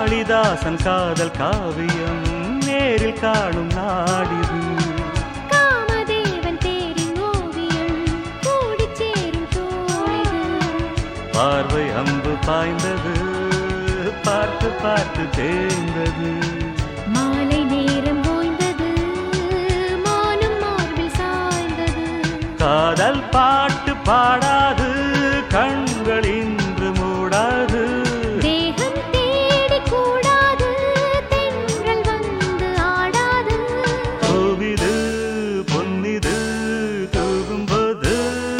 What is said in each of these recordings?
காளிதாசன் காதல் காவியம் நேரில் காணும் நாடிது காமதேவன் தேரின் ஓவியம் கூடிச் சேரும் தோழிது பார்வை அம்பு பாய்ந்தது பார்த்து பார்த்து தேய்ந்தது மாலை நேரம் ஓய்ந்தது மானும் மார்பில் சாய்ந்தது காதல் பாட்டு பாடாது கண்கள் இன்று மூடாது தேகம் தேடி கூடாது தென்றல் வந்து ஆடாது பூவிது பொன்னிது தூகும்போது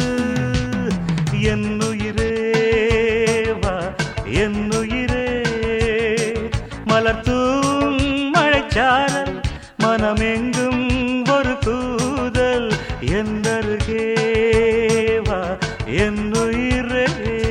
என்னுயிரே வா என்னுயிரே மலர்த்தூம் மழைச்சாரல் மனமெங்கும் ஒரு கூதல் என்னருகே வா என்னுயிரே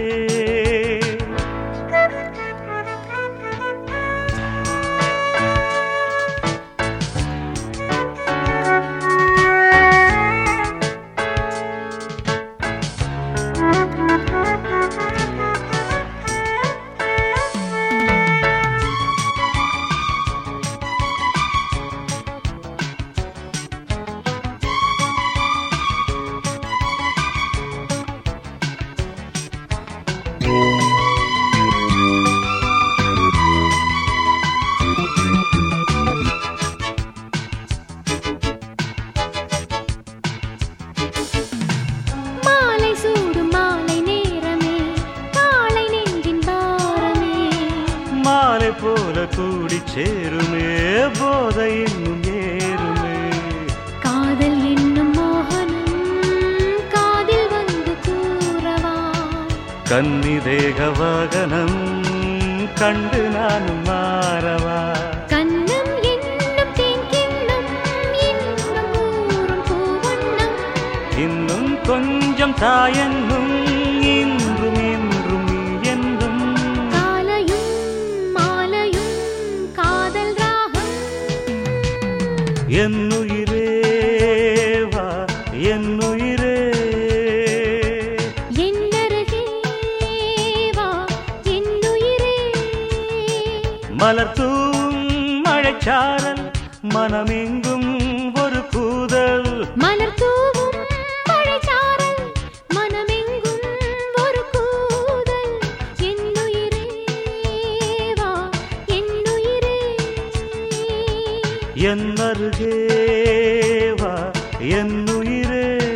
மாலை சூடும் மாலை நேரமே காலை நெஞ்சின் பாரமே மாலை போல கூடி சேருமே போதை இன்னும் ஏறுமே காதல் என்னும் மோகனம் காதில் வந்து கூறவா கன்னி தேக வாகனம் கண்டு நானும் மாறவா கண்ணம் என்னும் தேங்கிண்ணம் இன்னும் கூறும் பூவண்ணம் இன்னும் கொஞ்சம் தாயென்னும் இன்றும் இன்றும் நீ என்றும் காலையும் மாலையும் காதல் ராகம் என்னுயிரே வா என்னுயிரே என்னருகே வா என்னுயிரே மலர்த்தூம் மழைச்சாரல் மனமெங்கும் ஒரு கூதல் மலர் தூவும் மழைச்சாரல் மனமெங்கும் ஒரு கூதல் என்னுயிரே வா என்னுயிரே என்னருகே வா என்னுயிரே